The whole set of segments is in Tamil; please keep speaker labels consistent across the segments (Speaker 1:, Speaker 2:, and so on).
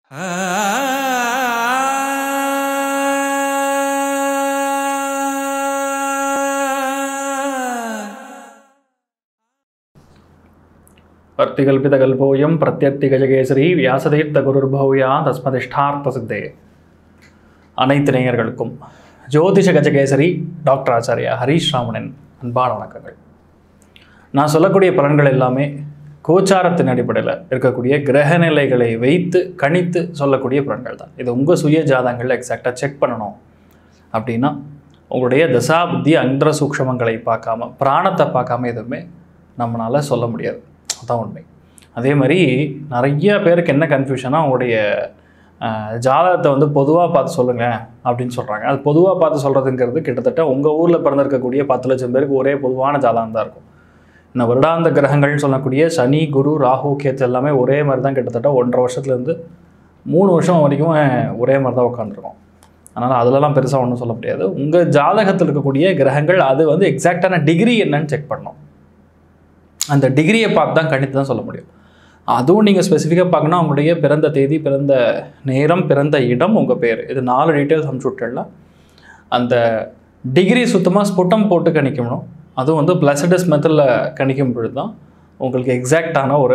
Speaker 1: ಭಕ್ತಿಕಲ್ಪಿತಕಲ್ಪೋಯಂ பிரத்யர்த்திகஜகேசரி வியாசதீர்த்த குருர்பௌயா தஸ்மதிஷ்டார்த்த சித்தே அனைத்து நேயர்களுக்கும் ஜோதிஷ கஜகேசரி டாக்டர் ஆச்சாரியா ஹரீஷ் ராமனின் அன்பான வணக்கங்கள் நான் சொல்லக்கூடிய பலன்கள் எல்லாமே கோச்சாரத்தின் அடிப்படையில் இருக்கக்கூடிய கிரக நிலைகளை வைத்து கணித்து சொல்லக்கூடிய பலன்கள் தான் இது உங்கள் சுய ஜாதகங்கள் எக்ஸாக்டாக செக் பண்ணணும் அப்படின்னா உங்களுடைய தசா புத்தி அந்திர சூக்ஷமங்களை பார்க்காம பிராணத்தை பார்க்காம எதுவுமே நம்மளால் சொல்ல முடியாது அதான் உண்மை அதே மாதிரி நிறைய பேருக்கு என்ன கன்ஃபியூஷனாக உங்களுடைய அஹ், ஜாதகத்தை வந்து பொதுவாக பார்த்து சொல்லுங்கள் அப்படின்னு சொல்கிறாங்க அது பொதுவாக பார்த்து சொல்கிறதுங்கிறது கிட்டத்தட்ட உங்கள் ஊரில் பிறந்திருக்கக்கூடிய பத்து லட்சம் பேருக்கு ஒரே பொதுவான ஜாதகம் தான் இருக்கும் இந்த வருடாந்த கிரகங்கள்னு சொல்லக்கூடிய சனி குரு ராகு கேத்து எல்லாமே ஒரே மாதிரி தான் கிட்டத்தட்ட ஒன்றரை வருஷத்துலேருந்து மூணு வருஷம் வரைக்கும் ஒரே மாதிரி தான் உட்காந்துருக்கும் அதனால் அதிலலாம் பெருசாக ஒன்றும் சொல்ல முடியாது உங்கள் ஜாதகத்தில் இருக்கக்கூடிய கிரகங்கள் அது வந்து எக்ஸாக்டான டிகிரி என்னன்னு செக் பண்ணணும் அந்த டிகிரியை பார்த்து தான் கணித்து தான் சொல்ல முடியும் அதுவும் நீங்கள் ஸ்பெசிஃபிக்காக பார்க்கணும் உங்களுடைய பிறந்த தேதி பிறந்த நேரம் பிறந்த இடம் உங்கள் பேர் இது நாலு டீட்டெயில்ஸ் அனுப்பிச்சு விட்டுடலாம் அந்த டிகிரி சுத்தமாக ஸ்புட்டம் போட்டு கணிக்கணும் அதுவும் வந்து பிளஸடஸ் மெத்தடில் கணிக்கும் பொழுது தான் உங்களுக்கு எக்ஸாக்டான ஒரு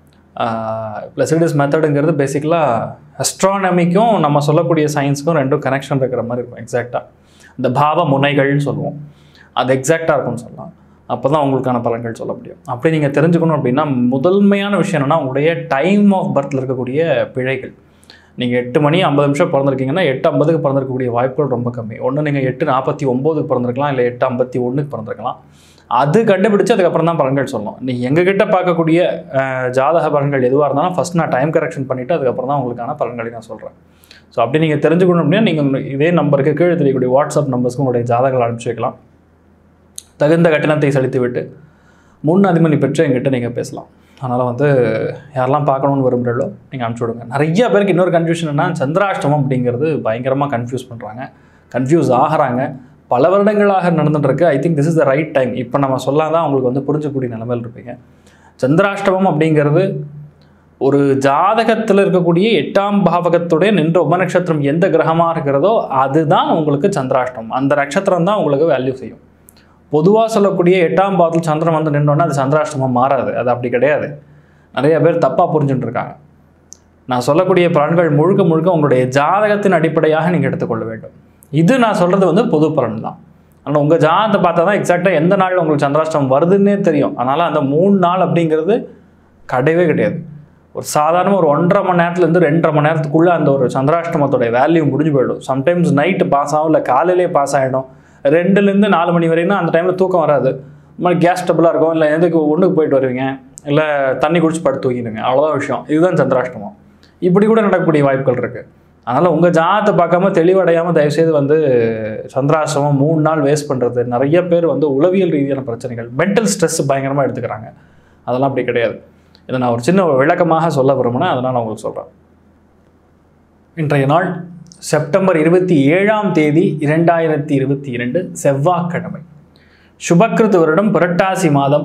Speaker 1: பிளஸடஸ் மெத்தடுங்கிறது பேசிக்கலாக அஸ்ட்ரானமிக்கும் நம்ம சொல்லக்கூடிய சயின்ஸுக்கும் ரெண்டும் கனெக்ஷன் இருக்கிற மாதிரி இருக்கும் எக்ஸாக்டாக இந்த பாவ முனைகள்னு சொல்லுவோம் அது எக்ஸாக்டாக இருக்கும்னு சொல்லலாம் அப்போ தான் உங்களுக்கான பலன்கள் சொல்ல முடியும் அப்படி நீங்கள் தெரிஞ்சுக்கணும் அப்படின்னா முதன்மையான விஷயம் என்னென்னா உங்களுடைய டைம் ஆஃப் பர்த்தில் இருக்கக்கூடிய பிழைகள் நீங்கள் எட்டு மணி ஐம்பது நிமிஷம் பிறந்திருக்கீங்கன்னா எட்டு ஐம்பதுக்கு பிறந்திருக்கக்கூடிய வாய்ப்புகள் ரொம்ப கம்மி ஒன்று நீங்கள் எட்டு நாற்பத்தி ஒம்போதுக்கு பிறந்திருக்கலாம் இல்லை எட்டு ஐம்பத்தி ஒன்றுக்கு பிறந்திருக்கலாம் அது கண்டுபிடிச்சு அதுக்கப்புறம் தான் பலன்கள் சொல்லணும் நீங்கள் எங்ககிட்ட பார்க்கக்கூடிய அஹ், ஜாதக பலன்கள் எதுவாக இருந்தாலும் ஃபஸ்ட் நான் டைம் கரெக்ஷன் பண்ணிவிட்டு அதுக்கப்புறம் தான் உங்களுக்கான பலன்களை நான் சொல்கிறேன் ஸோ அப்படி நீங்கள் தெரிஞ்சுக்கணும் அப்படின்னா நீங்கள் இதே நம்பருக்கு கீழே தெரியக்கூடிய வாட்ஸ்அப் நம்பர்ஸ்க்கு உங்களுடைய ஜாதகங்கள் அனுப்பிச்சு வைக்கலாம் தகுந்த கட்டணத்தை செலுத்திவிட்டு முன் அனுமதி பெற்று எங்கிட்ட நீங்கள் பேசலாம் அதனால் வந்து யாரெல்லாம் பார்க்கணுன்னு விரும்புகிறீங்களோ நீங்கள் அனுப்பிச்சி விடுங்க நிறைய பேருக்கு இன்னொரு கன்ஃபியூஷன் என்ன சந்திராஷ்டமம் அப்படிங்கிறது பயங்கரமாக கன்ஃபியூஸ் பண்ணுறாங்க கன்ஃபியூஸ் ஆகிறாங்க பல வருடங்களாக நடந்துட்டு இருக்கு I think this is the right time இப்போ நம்ம சொல்லாதான் உங்களுக்கு வந்து புரிஞ்சக்கூடிய நிலைமையில் இருப்பீங்க சந்திராஷ்டமம் அப்படிங்கிறது ஒரு ஜாதகத்தில் இருக்கக்கூடிய எட்டாம் பாவகத்துடைய நின்ற உபநட்சத்திரம் எந்த கிரகமாக இருக்கிறதோ அதுதான் உங்களுக்கு சந்திராஷ்டமம் அந்த நட்சத்திரம் தான் உங்களுக்கு வேல்யூ செய்யும் பொதுவாக சொல்லக்கூடிய எட்டாம் பாவத்தில் சந்திரன் வந்து நின்றோன்னா அது சந்திராஷ்டமம் மாறாது அது அப்படி கிடையாது நிறைய பேர் தப்பாக புரிஞ்சுட்டு இருக்காங்க நான் சொல்லக்கூடிய பலன்கள் முழுக்க முழுக்க உங்களுடைய ஜாதகத்தின் அடிப்படையாக நீங்கள் எடுத்துக்கொள்ள வேண்டும் இது நான் சொல்கிறது வந்து பொது பலன் தான் ஆனால் உங்கள் ஜாதகத்தை பார்த்தா தான் எக்ஸாக்டாக எந்த நாளில் உங்களுக்கு சந்திராஷ்டமம் வருதுன்னே தெரியும் அதனால் அந்த மூணு நாள் அப்படிங்கிறது கிடையவே கிடையாது ஒரு சாதாரண ஒரு ஒன்றரை மணி நேரத்துலேருந்து ரெண்டரை மணி நேரத்துக்குள்ளே அந்த ஒரு சந்திராஷ்டமத்தோடைய வேல்யூ முடிஞ்சு போயிடும் சம்டைம்ஸ் நைட்டு பாஸ் ஆகும் இல்லை காலையிலே பாஸ் ஆகிடும் ரெண்டுலேருந்து நாலு மணி வரைக்கும் அந்த டைமில் தூக்கம் வராது மாதிரி கேஸ் டபுளாக இருக்கும் இல்லை எதுக்கு ஒன்றுக்கு போயிட்டு வருவீங்க இல்லை தண்ணி குடிச்சு படுத்து தூங்கிடுங்க அவ்வளோதான் விஷயம் இதுதான் சந்திராஷ்டமம் இப்படி கூட நடக்கக்கூடிய வாய்ப்புகள் இருக்குது அதனால் உங்கள் ஜாதத்தை பார்க்காம தெளிவடையாமல் தயவுசெய்து வந்து சந்திராசிரமம் மூணு நாள் வேஸ்ட் பண்ணுறது நிறைய பேர் வந்து உளவியல் ரீதியான பிரச்சனைகள் மென்டல் ஸ்ட்ரெஸ் பயங்கரமாக எடுத்துக்கிறாங்க அதெல்லாம் அப்படி கிடையாது இதை நான் ஒரு சின்ன விளக்கமாக சொல்ல விரும்பினேன் அதனால் நான் உங்களுக்கு சொல்கிறேன் இன்றைய நாள் செப்டம்பர் இருபத்தி ஏழாம் தேதி இரண்டாயிரத்தி இருபத்தி இரண்டு செவ்வாய்க்கிழமை சுபக்கிருத்து வருடம் புரட்டாசி மாதம்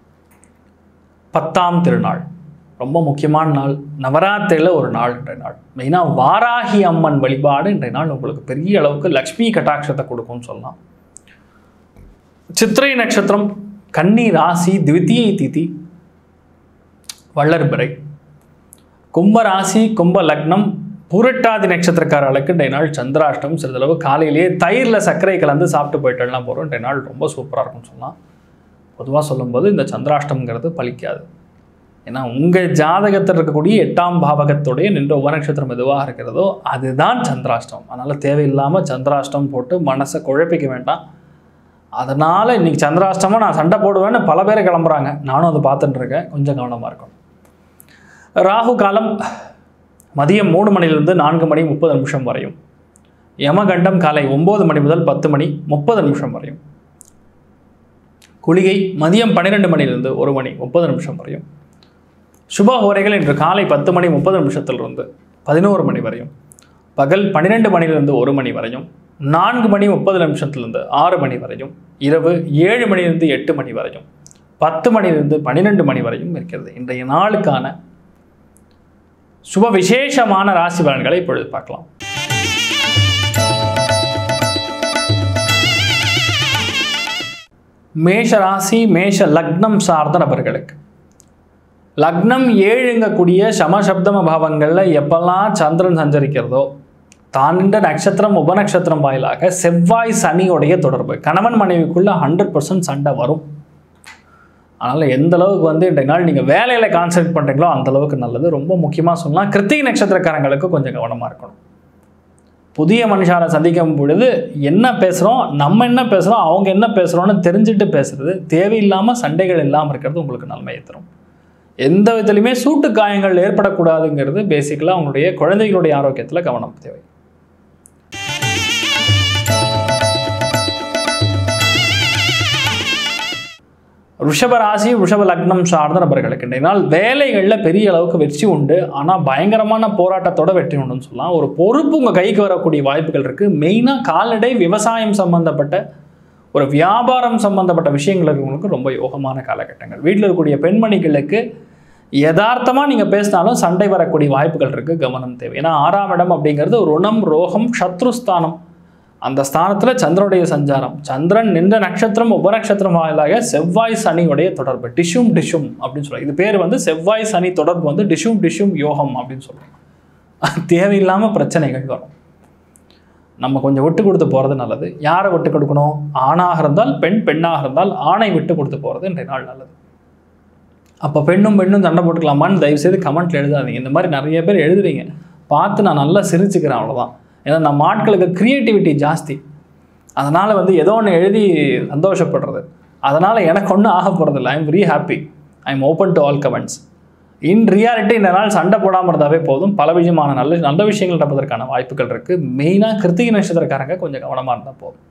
Speaker 1: பத்தாம் திருநாள் ரொம்ப முக்கியமான நாள் நவராத்திரியில் ஒரு நாள் இன்றைய நாள் மெயினாக வாராகி அம்மன் வழிபாடு இன்றைய நாள் உங்களுக்கு பெரிய அளவுக்கு லக்ஷ்மி கட்டாட்சத்தை கொடுக்கும்னு சொல்லலாம் சித்திரை நட்சத்திரம் கன்னி ராசி திவித்தியை திதி வள்ளர்பிறை கும்ப ராசி கும்ப லக்னம் புரட்டாதி நட்சத்திரக்காரர்களுக்கு இன்றைய நாள் சந்திராஷ்டம் சிறிதளவு காலையிலேயே தயிரில் சர்க்கரை கலந்து சாப்பிட்டு போயிட்டெல்லாம் போகிறோம் இன்றைய நாள் ரொம்ப சூப்பராக இருக்கும்னு சொல்லலாம் பொதுவாக சொல்லும்போது இந்த சந்திராஷ்டம்ங்கிறது பலிக்காது ஏன்னா உங்கள் ஜாதகத்தில் இருக்கக்கூடிய எட்டாம் பாவகத்துடைய நின்ற உபநட்சத்திரம் எதுவாக இருக்கிறதோ அதுதான் சந்திராஷ்டம் அதனால் தேவையில்லாமல் சந்திராஷ்டம் போட்டு மனசை குழப்பிக்க வேண்டாம் அதனால் இன்னைக்கு சந்திராஷ்டமாக நான் சண்டை போடுவேன்னு பல பேர் கிளம்புறாங்க நானும் அதை பார்த்துட்டு இருக்கேன் கொஞ்சம் கவனமாக இருக்கும் ராகு காலம் மதியம் மூணு மணிலிருந்து நான்கு மணி முப்பது நிமிஷம் வரையும் யமகண்டம் காலை ஒம்பது மணி முதல் பத்து மணி முப்பது நிமிஷம் வரையும் குளிகை மதியம் பன்னிரெண்டு மணிலிருந்து ஒரு மணி முப்பது நிமிஷம் வரையும் சுப ஹோரைகள் இன்று காலை பத்து மணி முப்பது நிமிஷத்திலிருந்து பதினோரு மணி வரையும் பகல் பன்னிரெண்டு மணிலிருந்து ஒரு மணி வரையும் நான்கு மணி முப்பது நிமிஷத்திலிருந்து ஆறு மணி வரையும் இரவு ஏழு மணிலிருந்து எட்டு மணி வரையும் பத்து மணிலிருந்து பன்னிரெண்டு மணி வரையும் இருக்கிறது இன்றைய நாளுக்கான சுப விசேஷமான ராசி பலன்களை இப்பொழுது பார்க்கலாம் மேஷ ராசி மேஷ லக்னம் சார்ந்த நபர்களுக்கு லக்னம் ஏழுங்கக்கூடிய சமசப்தம பாவங்களில் எப்பெல்லாம் சந்திரன் சஞ்சரிக்கிறதோ தானின்ற நட்சத்திரம் உபநட்சத்திரம் வாயிலாக செவ்வாய் சனியோடைய தொடர்பு கணவன் மனைவிக்குள்ள ஹண்ட்ரட் பர்சன்ட் சண்டை வரும் அதனால் எந்த அளவுக்கு வந்து இன்றைய நாள் நீங்கள் வேலையில் கான்சன்ட்ரேட் பண்ணுறீங்களோ அந்த அளவுக்கு நல்லது ரொம்ப முக்கியமாக சொல்லலாம் கிருத்திகை நட்சத்திரக்காரங்களுக்கு கொஞ்சம் கவனமாக இருக்கணும் புதிய மனுஷாரை சந்திக்கும் பொழுது என்ன பேசுகிறோம் நம்ம என்ன பேசுகிறோம் அவங்க என்ன பேசுகிறோன்னு தெரிஞ்சுட்டு பேசுறது தேவையில்லாமல் சண்டைகள் இல்லாமல் இருக்கிறது உங்களுக்கு நன்மையை தரும் எந்த விதத்துலையுமே சூட்டு காயங்கள் ஏற்படக்கூடாதுங்கிறது பேசிக்கலாக அவங்களுடைய குழந்தைகளுடைய ஆரோக்கியத்தில் கவனம் தேவை ரிஷப ராசி ரிஷப லக்னம் சார்ந்த நபர்களுக்கு இன்றைய நாள் வேலைகளில் பெரிய அளவுக்கு வெற்றி உண்டு ஆனால் பயங்கரமான போராட்டத்தோட வெற்றி உண்டுன்னு சொல்லலாம் ஒரு பொறுப்பு உங்கள் கைக்கு வரக்கூடிய வாய்ப்புகள் இருக்குது மெயினாக கால்நடை விவசாயம் சம்பந்தப்பட்ட ஒரு வியாபாரம் சம்பந்தப்பட்ட விஷயங்கள் இருக்கிறவங்களுக்கு ரொம்ப யோகமான காலகட்டங்கள் வீட்டில் இருக்கக்கூடிய பெண்மணிகளுக்கு யதார்த்தமாக நீங்கள் பேசினாலும் சண்டை வரக்கூடிய வாய்ப்புகள் இருக்குது கவனம் தேவை ஏன்னா ஆறாம் இடம் அப்படிங்கிறது ருணம் ரோகம் சத்ருஸ்தானம் அந்த ஸ்தானத்தில் சந்திரனுடைய சஞ்சாரம் சந்திரன் நின்ற நட்சத்திரம் உபநட்சத்திரம் வாயிலாக செவ்வாய் சனியுடைய தொடர்பு டிஷும் டிஷும் அப்படின்னு சொல்லுவாங்க இது பேர் வந்து செவ்வாய் சனி தொடர்பு வந்து டிஷும் டிஷும் யோகம் அப்படின்னு சொல்லுவாங்க தேவையில்லாமல் பிரச்சனைகள் வரும் நம்ம கொஞ்சம் விட்டு கொடுத்து போகிறது நல்லது யாரை விட்டு கொடுக்கணும் ஆணாக இருந்தால் பெண் பெண்ணாக இருந்தால் ஆணை விட்டு கொடுத்து போகிறது இன்றைய நாள் நல்லது அப்போ பெண்ணும் பெண்ணும் சண்டை போட்டுக்கலாமான்னு தயவுசெய்து கமெண்ட்டில் எழுதாதீங்க இந்த மாதிரி நிறைய பேர் எழுதுறீங்க பார்த்து நான் நல்லா சிரிச்சுக்கிறேன் அவ்வளோதான் ஏன்னா நம்ம ஆட்களுக்கு க்ரியேட்டிவிட்டி ஜாஸ்தி அதனால் வந்து ஏதோ ஒன்று எழுதி சந்தோஷப்படுறது அதனால் எனக்கு ஒன்றும் ஆக போகிறதில்ல I am very happy I am open to all comments in reality இந்த நாள் சண்டை போடாமல் இருந்தாவே போதும் பல விதமான நல்ல நல்ல விஷயங்கள் நடப்பதற்கான வாய்ப்புகள் இருக்குது மெயினாக கிருத்திகை நட்சத்திரக்காரங்க கொஞ்சம் கவனமாக இருந்தால் போதும்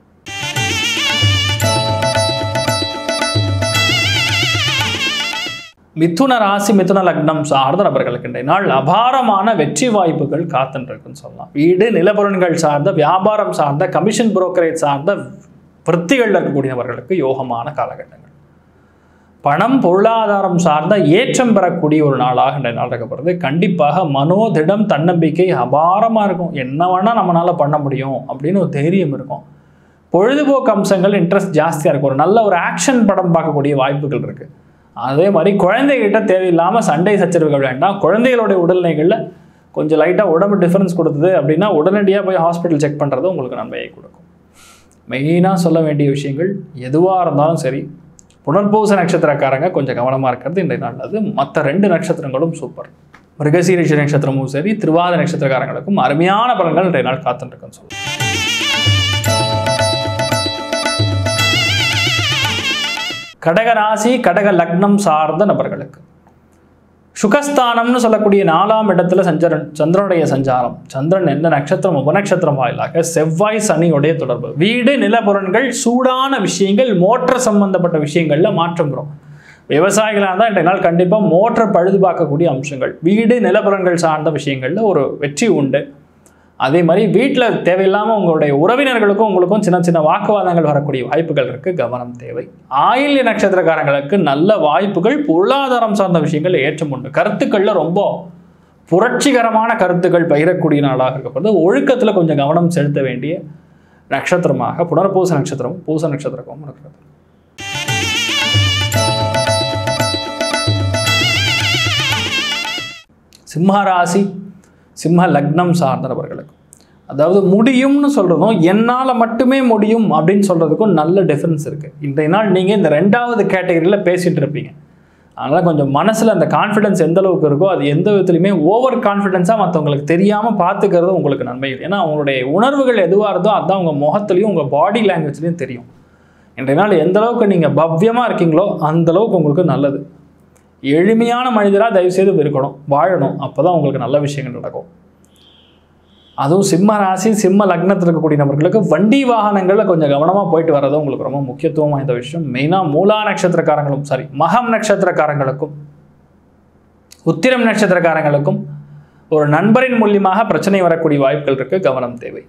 Speaker 1: மிதுன ராசி மிதுன லக்னம் சார்ந்த நபர்களுக்கு இன்றைய நாள் அபாரமான வெற்றி வாய்ப்புகள் காத்துருக்குன்னு சொல்லலாம் வீடு நிலபுலன்கள் சார்ந்த வியாபாரம் சார்ந்த கமிஷன் புரோக்கரேஜ் சார்ந்த விற்த்திகளில் இருக்கக்கூடியவர்களுக்கு யோகமான காலகட்டங்கள் பணம் பொருளாதாரம் சார்ந்த ஏற்றம் பெறக்கூடிய ஒரு நாளாக இன்றைய நாள் இருக்கப்படுறது கண்டிப்பாக மனோதிடம் தன்னம்பிக்கை அபாரமாக இருக்கும் என்ன வேணால் நம்மளால் பண்ண முடியும் அப்படின்னு ஒரு தைரியம் இருக்கும் பொழுதுபோக்கு அம்சங்கள் இன்ட்ரெஸ்ட் ஜாஸ்தியாக இருக்கும் ஒரு நல்ல ஒரு ஆக்ஷன் படம் பார்க்கக்கூடிய வாய்ப்புகள் இருக்குது அதே மாதிரி குழந்தைகிட்ட தேவையில்லாமல் சண்டை சச்சரவுகள் வேண்டாம் குழந்தைகளுடைய உடல்நிலைகளில் கொஞ்சம் லைட்டாக உடம்பு டிஃப்ரென்ஸ் கொடுத்தது அப்படின்னா உடனடியாக போய் ஹாஸ்பிட்டல் செக் பண்ணுறது உங்களுக்கு நன்மையை கொடுக்கும் மெயினாக சொல்ல வேண்டிய விஷயங்கள் எதுவாக இருந்தாலும் சரி புனர்பூச நட்சத்திரக்காரங்க கொஞ்சம் கவனமாக இருக்கிறது இன்றைய நல்லது மற்ற ரெண்டு நட்சத்திரங்களும் சூப்பர் மிருகசீரிஷ நட்சத்திரமும் சரி திருவாத நட்சத்திரக்காரங்களுக்கும் அருமையான பலன்கள் இன்றைய நாள் காத்துருக்குன்னு சொல்லுவோம் கடக ராசி கடக லக்னம் சார்ந்த நபர்களுக்கு சுகஸ்தானம்னு சொல்லக்கூடிய நாலாம் இடத்துல சஞ்சரன் சந்திரனுடைய சஞ்சாரம் சந்திரன் எந்த நட்சத்திரம் உபநட்சத்திரம் வாயிலாக செவ்வாய் சனியுடைய தொடர்பு வீடு நிலப்புறன்கள் சூடான விஷயங்கள் மோட்டர் சம்பந்தப்பட்ட விஷயங்களில் மாற்றம் வரும் விவசாயிகளாக இருந்தால் இன்றைய நாள் கண்டிப்பாக மோட்டர் பழுது பார்க்கக்கூடிய அம்சங்கள் வீடு நிலப்புறன்கள் சார்ந்த விஷயங்களில் ஒரு வெற்றி உண்டு அதே மாதிரி வீட்டில் தேவையில்லாமல் உங்களுடைய உறவினர்களுக்கும் உங்களுக்கும் சின்ன சின்ன வாக்குவாதங்கள் வரக்கூடிய வாய்ப்புகள் இருக்குது கவனம் தேவை ஆயில்ய நட்சத்திரக்காரங்களுக்கு நல்ல வாய்ப்புகள் பொருளாதாரம் சார்ந்த விஷயங்கள் ஏற்றம் உண்டு கருத்துக்களில் ரொம்ப புரட்சிகரமான கருத்துக்கள் பகிரக்கூடிய நாளாக இருக்கப்படுது ஒழுக்கத்தில் கொஞ்சம் கவனம் செலுத்த வேண்டிய நட்சத்திரமாக புனர்பூச நட்சத்திரம் பூச நட்சத்திரமும் இருக்கிறது சிம்ம ராசி சிம்ம லக்னம் சார்ந்த நபர்களுக்கு அதாவது முடியும்னு சொல்கிறதும் என்னால் மட்டுமே முடியும் அப்படின்னு சொல்கிறதுக்கும் நல்ல டிஃப்ரென்ஸ் இருக்குது இன்றைய நாள் நீங்கள் இந்த ரெண்டாவது கேட்டகரியில் பேசிகிட்டு இருப்பீங்க அதனால் கொஞ்சம் மனசில் அந்த கான்ஃபிடன்ஸ் எந்த அளவுக்கு இருக்கோ அது எந்த விதத்துலையுமே ஓவர் கான்ஃபிடென்ஸாக மற்றவங்களுக்கு தெரியாமல் பார்த்துக்கிறது உங்களுக்கு நன்மைகள் ஏன்னா அவங்களுடைய உணர்வுகள் எதுவாக இருந்தோ அதுதான் உங்கள் முகத்துலையும் உங்கள் பாடி லாங்குவேஜ்லையும் தெரியும் இன்றைய நாள் எந்த அளவுக்கு நீங்கள் பவ்யமாக இருக்கீங்களோ அந்த அளவுக்கு உங்களுக்கு நல்லது எளிமையான மனிதராக தயவுசெய்து இருக்கணும் வாழணும் அப்போ தான் உங்களுக்கு நல்ல விஷயங்கள் நடக்கும் அதுவும் சிம்ம ராசி சிம்ம லக்னத்தில் இருக்கக்கூடிய நபர்களுக்கு வண்டி வாகனங்களில் கொஞ்சம் கவனமாக போயிட்டு வர்றது உங்களுக்கு ரொம்ப முக்கியத்துவம் வாய்ந்த விஷயம் மெயினாக மூலா நட்சத்திரக்காரங்களும் சாரி மகம் நட்சத்திரக்காரங்களுக்கும் உத்திரம் நட்சத்திரக்காரங்களுக்கும் ஒரு நண்பரின் மூலியமாக பிரச்சனை வரக்கூடிய வாய்ப்புகள் இருக்குது கவனம் தேவை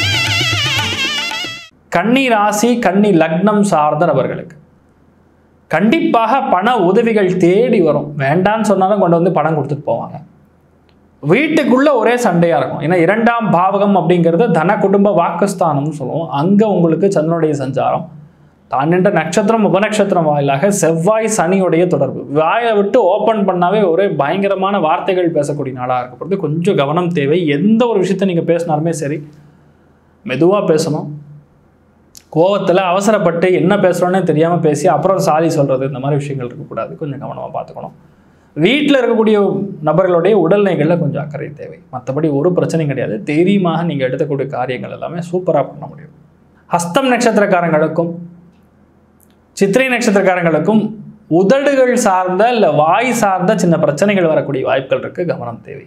Speaker 1: கன்னி ராசி கன்னி லக்னம் சார்ந்த நபர்களுக்கு கண்டிப்பாக பண உதவிகள் தேடி வரும் வேண்டான்னு சொன்னாலும் கொண்டு வந்து பணம் கொடுத்துட்டு போவாங்க வீட்டுக்குள்ள ஒரே சண்டையா இருக்கும் ஏன்னா இரண்டாம் பாவகம் அப்படிங்கிறது தன குடும்ப வாக்குஸ்தானம்னு சொல்லுவோம் அங்க உங்களுக்கு சந்திரனுடைய சஞ்சாரம் தான் நின்ற நட்சத்திரம் உபநட்சத்திரம் வாயிலாக செவ்வாய் சனியுடைய தொடர்பு வாயை விட்டு ஓப்பன் பண்ணாவே ஒரே பயங்கரமான வார்த்தைகள் பேசக்கூடிய நாளாக இருக்கப்படுது கொஞ்சம் கவனம் தேவை எந்த ஒரு விஷயத்தை நீங்கள் பேசினாலுமே சரி மெதுவாக பேசணும் கோவத்தில் அவசரப்பட்டு என்ன பேசுகிறோன்னே தெரியாமல் பேசி அப்புறம் சாரி சொல்கிறது இந்த மாதிரி விஷயங்கள் இருக்கக்கூடாது கொஞ்சம் கவனமாக பார்த்துக்கணும் வீட்டில் இருக்கக்கூடிய நபர்களுடைய உடல்நிலைகளில் கொஞ்சம் அக்கறை தேவை மற்றபடி ஒரு பிரச்சனையும் கிடையாது தைரியமாக நீங்கள் எடுக்கக்கூடிய காரியங்கள் எல்லாமே சூப்பராக பண்ண முடியும் ஹஸ்தம் நட்சத்திரக்காரங்களுக்கும் சித்திரை நட்சத்திரக்காரங்களுக்கும் உதடுகள் சார்ந்த இல்லை வாய் சார்ந்த சின்ன பிரச்சனைகள் வரக்கூடிய வாய்ப்புகள் இருக்குது கவனம் தேவை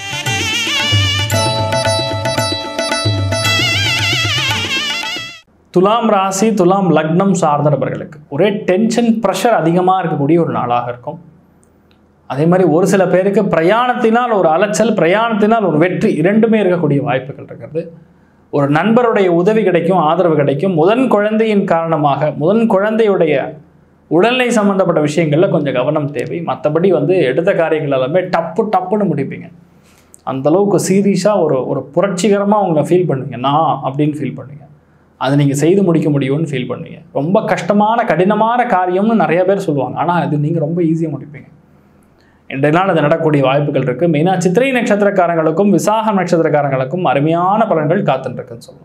Speaker 1: துலாம் ராசி துலாம் லக்னம் சார்ந்த நபர்களுக்கு ஒரே டென்ஷன் ப்ரெஷர் அதிகமாக இருக்கக்கூடிய ஒரு நாளாக இருக்கும் அதே மாதிரி ஒரு சில பேருக்கு பிரயாணத்தினால் ஒரு அலைச்சல் பிரயாணத்தினால் ஒரு வெற்றி இரண்டுமே இருக்கக்கூடிய வாய்ப்புகள் இருக்கிறது ஒரு நண்பருடைய உதவி கிடைக்கும் ஆதரவு கிடைக்கும் முதன் குழந்தையின் காரணமாக முதன் குழந்தையுடைய உடல்நிலை சம்மந்தப்பட்ட விஷயங்களில் கொஞ்சம் கவனம் தேவை மற்றபடி வந்து எடுத்த காரியங்கள் எல்லாமே டப்பு டப்புன்னு முடிப்பீங்க அந்த அளவுக்கு சீரியஸாக ஒரு ஒரு புரட்சிகரமாக உங்களை ஃபீல் பண்ணுவீங்க நான் அப்படின்னு ஃபீல் பண்ணுவீங்க அதை நீங்கள் செய்து முடிக்க முடியும்னு ஃபீல் பண்ணுவீங்க ரொம்ப கஷ்டமான கடினமான காரியம்னு நிறைய பேர் சொல்லுவாங்க ஆனால் அது நீங்கள் ரொம்ப ஈஸியாக முடிப்பீங்க இன்றைய நாள் அது நடக்கக்கூடிய வாய்ப்புகள் இருக்குது மெயினாக சித்திரை நட்சத்திரக்காரங்களுக்கும் விசாகம் நட்சத்திரக்காரங்களுக்கும் அருமையான பலன்கள் காத்துருக்குன்னு சொல்லலாம்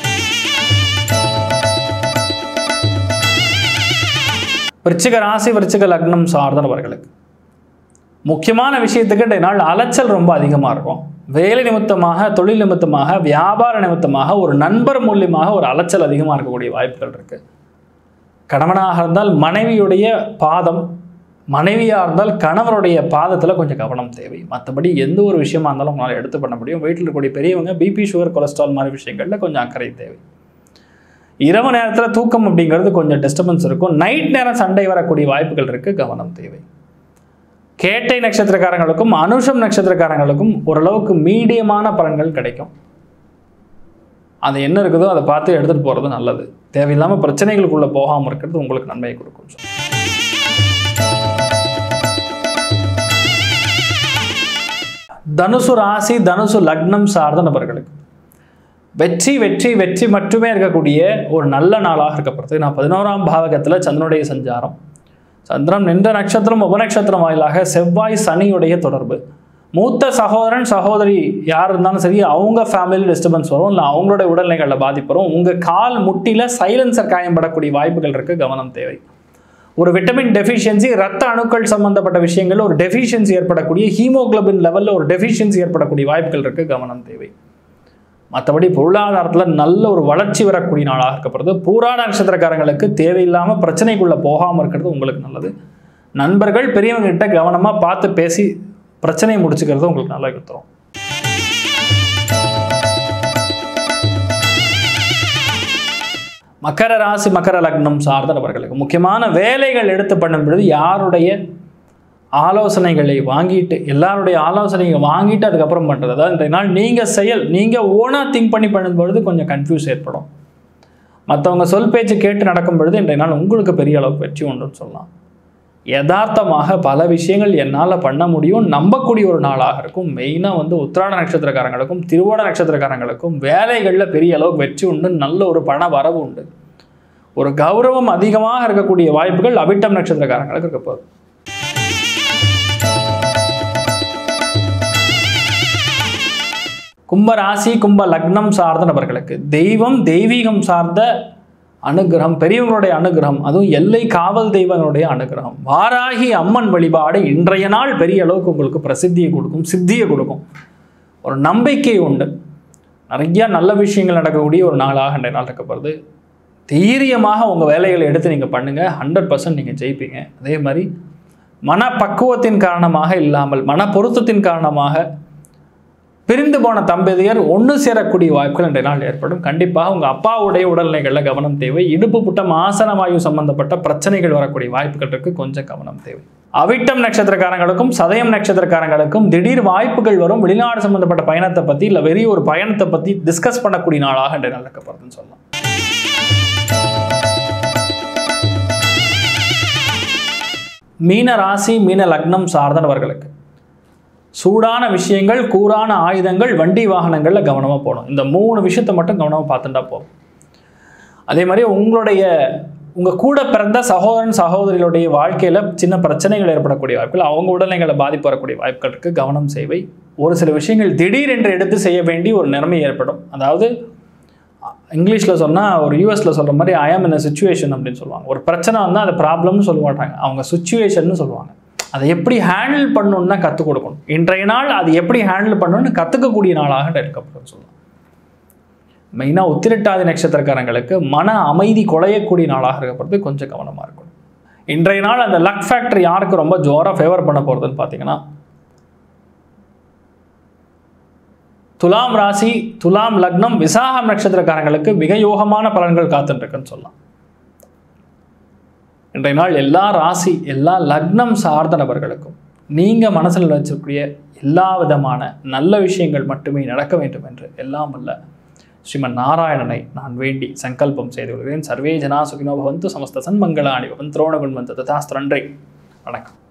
Speaker 1: விருச்சிக ராசி விருச்சிக லக்னம் சார்ந்த நபர்களுக்கு முக்கியமான விஷயத்துக்கு இன்றைய நாள் அலைச்சல் ரொம்ப அதிகமாக இருக்கும் வேலை நிமித்தமாக தொழில் நிமித்தமாக வியாபார நிமித்தமாக ஒரு நண்பர் மூலியமாக ஒரு அலைச்சல் அதிகமாக இருக்கக்கூடிய வாய்ப்புகள் இருக்குது கணவனாக இருந்தால் மனைவியுடைய பாதம் மனைவியாக இருந்தால் கணவருடைய பாதத்தில் கொஞ்சம் கவனம் தேவை மற்றபடி எந்த ஒரு விஷயமா இருந்தாலும் உங்களால் எடுத்து பண்ண முடியும் வீட்டில் இருக்கக்கூடிய பெரியவங்க பிபி சுகர் கொலஸ்ட்ரால் மாதிரி விஷயங்களில் கொஞ்சம் அக்கறை தேவை இரவு நேரத்தில் தூக்கம் அப்படிங்கிறது கொஞ்சம் டிஸ்டர்பன்ஸ் இருக்கும் நைட் நேரம் சண்டை வரக்கூடிய வாய்ப்புகள் இருக்குது கவனம் தேவை கேட்டை நட்சத்திரக்காரங்களுக்கும் அனுஷம் நட்சத்திரக்காரங்களுக்கும் ஓரளவுக்கு மீடியமான பலன்கள் கிடைக்கும் அது என்ன இருக்குதோ அதை பார்த்து எடுத்துகிட்டு போகிறது நல்லது தேவையில்லாமல் பிரச்சனைகளுக்குள்ளே போகாமல் இருக்கிறது உங்களுக்கு நன்மையை கொடுக்கும் தனுசு ராசி தனுசு லக்னம் சார்ந்த நபர்களுக்கு வெற்றி வெற்றி வெற்றி மட்டுமே இருக்கக்கூடிய ஒரு நல்ல நாளாக இருக்கப்படுது நான் பதினோராம் பாவகத்தில் சந்திரனுடைய சஞ்சாரம் சந்திரன் நின்ற நட்சத்திரம் உபநட்சத்திரம் வாயிலாக செவ்வாய் சனியுடைய தொடர்பு மூத்த சகோதரன் சகோதரி யார் இருந்தாலும் சரி அவங்க ஃபேமிலி டிஸ்டர்பன்ஸ் வரும் இல்லை அவங்களோட உடல்நிலைகளில் பாதிப்பு வரும் உங்கள் கால் முட்டியில் சைலன்சர் காயம்படக்கூடிய வாய்ப்புகள் இருக்குது கவனம் தேவை ஒரு விட்டமின் டெஃபிஷியன்சி ரத்த அணுக்கள் சம்பந்தப்பட்ட விஷயங்கள் ஒரு டெஃபிஷியன்சி ஏற்படக்கூடிய ஹீமோகுளோபின் லெவலில் ஒரு டெஃபிஷியன்சி ஏற்படக்கூடிய வாய்ப்புகள் இருக்குது கவனம் தேவை மற்றபடி பொருளாதாரத்தில் நல்ல ஒரு வளர்ச்சி வரக்கூடிய நாளாக இருக்கப்படுது பூராட நட்சத்திரக்காரங்களுக்கு தேவையில்லாமல் பிரச்சனைக்குள்ளே போகாமல் இருக்கிறது உங்களுக்கு நல்லது நண்பர்கள் பெரியவங்க கிட்ட கவனமாக பார்த்து பேசி பிரச்சனையை முடிச்சுக்கிறது உங்களுக்கு நல்லா கொடுத்துரும் மக்கர ராசி மக்கர லக்னம் சார்ந்த நபர்களுக்கு முக்கியமான வேலைகள் எடுத்து பண்ணும் பொழுது யாருடைய ஆலோசனைகளை வாங்கிட்டு எல்லாருடைய ஆலோசனையை வாங்கிட்டு அதுக்கப்புறம் பண்ணுறது அதாவது இன்றைய நாள் நீங்கள் செயல் நீங்கள் ஓனாக திங்க் பண்ணி பண்ணும் பொழுது கொஞ்சம் கன்ஃபியூஸ் ஏற்படும் மற்றவங்க சொல் பேச்சு கேட்டு நடக்கும் பொழுது இன்றைய நாள் உங்களுக்கு பெரிய அளவுக்கு வெற்றி உண்டுன்னு சொல்லலாம் யதார்த்தமாக பல விஷயங்கள் என்னால் பண்ண முடியும் நம்பக்கூடிய ஒரு நாளாக இருக்கும் மெயினாக வந்து உத்திராட நட்சத்திரக்காரங்களுக்கும் திருவோட நட்சத்திரக்காரங்களுக்கும் வேலைகளில் பெரிய அளவுக்கு வெற்றி உண்டு நல்ல ஒரு பண வரவு உண்டு ஒரு கௌரவம் அதிகமாக இருக்கக்கூடிய வாய்ப்புகள் அவிட்டம் நட்சத்திரக்காரங்களுக்கு இருக்க போகுது கும்ப ராசி கும்ப லக்னம் சார்ந்த நபர்களுக்கு தெய்வம் தெய்வீகம் சார்ந்த அனுகிரகம் பெரியவங்களுடைய அனுகிரகம் அதுவும் எல்லை காவல் தெய்வங்களுடைய அனுகிரகம் வாராகி அம்மன் வழிபாடு இன்றைய நாள் பெரிய அளவுக்கு உங்களுக்கு பிரசித்தியை கொடுக்கும் சித்தியை கொடுக்கும் ஒரு நம்பிக்கை உண்டு நிறைய நல்ல விஷயங்கள் நடக்கக்கூடிய ஒரு நாளாக இன்றைய நாள் இருக்கப்படுது தைரியமாக உங்கள் வேலைகளை எடுத்து நீங்கள் பண்ணுங்கள் ஹண்ட்ரட் பர்சன்ட் நீங்கள் ஜெயிப்பீங்க அதே மாதிரி மனப்பக்குவத்தின் காரணமாக இல்லாமல் மன பொருத்தத்தின் காரணமாக பிரிந்து போன தம்பதியர் ஒன்று சேரக்கூடிய வாய்ப்புகள் இன்றைய நாள் ஏற்படும் கண்டிப்பாக உங்கள் அப்பாவுடைய உடல்நிலைகளில் கவனம் தேவை இடுப்பு புட்டம் ஆசன வாயு சம்பந்தப்பட்ட பிரச்சனைகள் வரக்கூடிய வாய்ப்புகள் இருக்குது கொஞ்சம் கவனம் தேவை அவிட்டம் நட்சத்திரக்காரங்களுக்கும் சதயம் நட்சத்திரக்காரங்களுக்கும் திடீர் வாய்ப்புகள் வரும் வெளிநாடு சம்பந்தப்பட்ட பயணத்தை பற்றி இல்லை வெறிய ஒரு பயணத்தை பற்றி டிஸ்கஸ் பண்ணக்கூடிய நாளாக இன்றைய நாள் இருக்கப்படுதுன்னு சொல்லலாம் மீன ராசி மீன லக்னம் சார்ந்தவர்களுக்கு சூடான விஷயங்கள் கூரான ஆயுதங்கள் வண்டி வாகனங்களில் கவனமாக போகணும் இந்த மூணு விஷயத்தை மட்டும் கவனமாக பார்த்துட்டா போதும் அதே மாதிரி உங்களுடைய உங்கள் கூட பிறந்த சகோதரன் சகோதரிகளுடைய வாழ்க்கையில் சின்ன பிரச்சனைகள் ஏற்படக்கூடிய வாய்ப்புகள் அவங்க உடல்நிலைகளை பாதிப்பு வரக்கூடிய வாய்ப்புகளுக்கு கவனம் செய்வை ஒரு சில விஷயங்கள் திடீரென்று எடுத்து செய்ய வேண்டிய ஒரு நிலைமை ஏற்படும் அதாவது இங்கிலீஷில் சொன்னால் ஒரு யூஎஸில் சொல்கிற மாதிரி ஐ ஆம் இன் சுச்சுவேஷன் அப்படின்னு சொல்லுவாங்க ஒரு பிரச்சனை வந்தால் அது ப்ராப்ளம்னு சொல்ல மாட்டாங்க அவங்க சுச்சுவேஷன்னு சொல்லுவாங்க அதை எப்படி ஹேண்டில் பண்ணணும்னு தான் கற்றுக் கொடுக்கணும் இன்றைய நாள் அது எப்படி ஹேண்டில் பண்ணணும்னு கற்றுக்கக்கூடிய நாளாக இருக்கப்படும் சொல்லலாம் மெயினாக உத்திரட்டாதி நட்சத்திரக்காரங்களுக்கு மன அமைதி குலையக்கூடிய நாளாக இருக்கப்படுறது கொஞ்சம் கவனமாக இருக்கணும் இன்றைய நாள் அந்த லக் ஃபேக்டர் யாருக்கு ரொம்ப ஜோராக ஃபேவர் பண்ண போகிறதுன்னு பார்த்தீங்கன்னா துலாம் ராசி துலாம் லக்னம் விசாகம் நட்சத்திரக்காரங்களுக்கு மிக யோகமான பலன்கள் காத்துட்டுருக்குன்னு சொல்லலாம் இன்றைய நாள் எல்லா ராசி எல்லா லக்னம் சார்ந்த நபர்களுக்கும் நீங்கள் மனசில் வச்சிருக்கக்கூடிய எல்லா விதமான நல்ல விஷயங்கள் மட்டுமே நடக்க வேண்டும் என்று எல்லாம் வல்ல ஸ்ரீமன் நாராயணனை நான் வேண்டி சங்கல்பம் செய்து கொள்கிறேன் சர்வே ஜனா சுகினோ பவந்து சமஸ்த சன்மங்களாணி பவன் திரோணகுண் வந்து ததாஸ்து நன்றி வணக்கம்